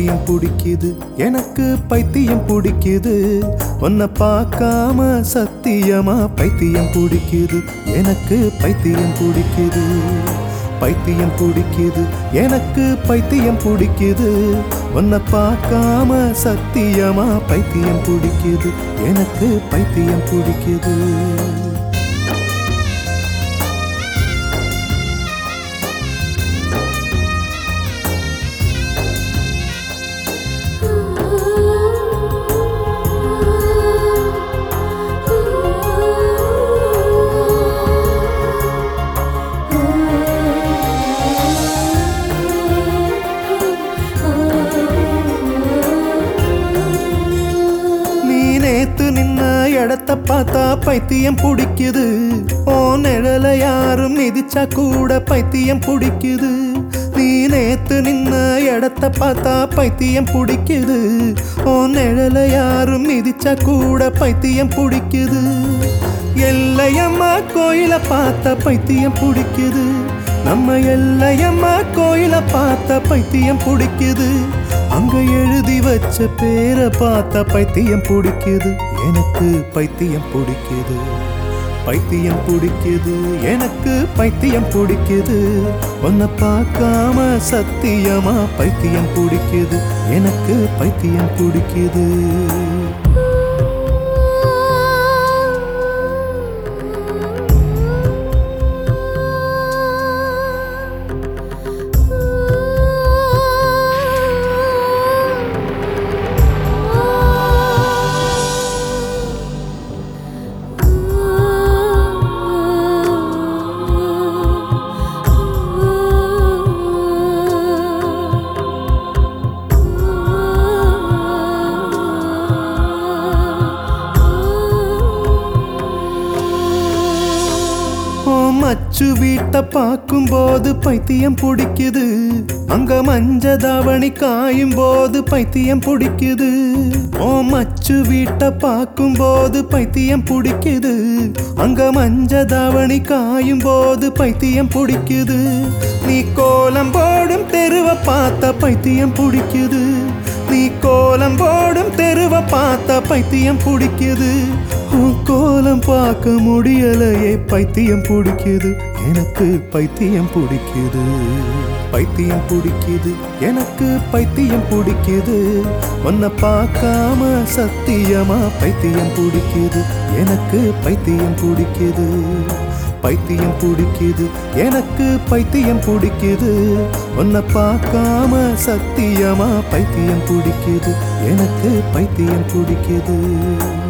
பைத்தியம் பிடிக்குது எனக்கு பைத்தியம் பிடிக்குது உன்னை பார்க்காம சத்தியமா பைத்தியம் பிடிக்குது எனக்கு பைத்தியம் பிடிக்குது பைத்தியம் பிடிக்குது எனக்கு பைத்தியம் பிடிக்குது உன்னை பார்க்காம சத்தியமா பைத்தியம் பிடிக்குது எனக்கு பைத்தியம் பிடிக்குது நீ நேத்து நின்ன இடத்த பார்த்தா பைத்தியம் பிடிக்குது ஓ நிழல யாரும் மிதிச்சா கூட பைத்தியம் பிடிக்குது நீ நேத்து நின்ன இடத்த பார்த்தா பைத்தியம் பிடிக்குது ஓ நிழல யாரும் மிதிச்சா கூட பைத்தியம் பிடிக்குது எல்லையம்மா கோயில பார்த்த பைத்தியம் பிடிக்குது நம்ம எல்லையம்மா கோயில பார்த்த பைத்தியம் பிடிக்குது அங்க எழுதி வச்ச பேரை பார்த்த பைத்தியம் பிடிக்குது எனக்கு பைத்தியம் பிடிக்குது பைத்தியம் பிடிக்குது எனக்கு பைத்தியம் பிடிக்குது உன்னை பார்க்காம சத்தியமா பைத்தியம் பிடிக்குது எனக்கு பைத்தியம் பிடிக்குது ஓ மச்சு வீட்டை பார்க்கும்போது பைத்தியம் பிடிக்குது அங்க மஞ்ச தாவணி காயும் போது பைத்தியம் பிடிக்குது ஓ மச்சு வீட்டை பார்க்கும்போது பைத்தியம் பிடிக்குது அங்க மஞ்ச தாவணி காயும் போது பைத்தியம் பிடிக்குது நீ கோலம் போடும் தெருவை பார்த்த பைத்தியம் பிடிக்குது நீ கோலம் போடும் தெருவை பார்த்த பைத்தியம் பிடிக்குது உன் கோலம் பார்க்க முடியலையே பைத்தியம் பிடிக்குது எனக்கு பைத்தியம் பிடிக்குது பைத்தியம் பிடிக்குது எனக்கு பைத்தியம் பிடிக்குது உன்னை பார்க்காம சத்தியமா பைத்தியம் பிடிக்குது எனக்கு பைத்தியம் பிடிக்குது பைத்தியம் பிடிக்குது எனக்கு பைத்தியம் பிடிக்குது உன்னை பார்க்காம சத்தியமா பைத்தியம் பிடிக்குது எனக்கு பைத்தியம் பிடிக்குது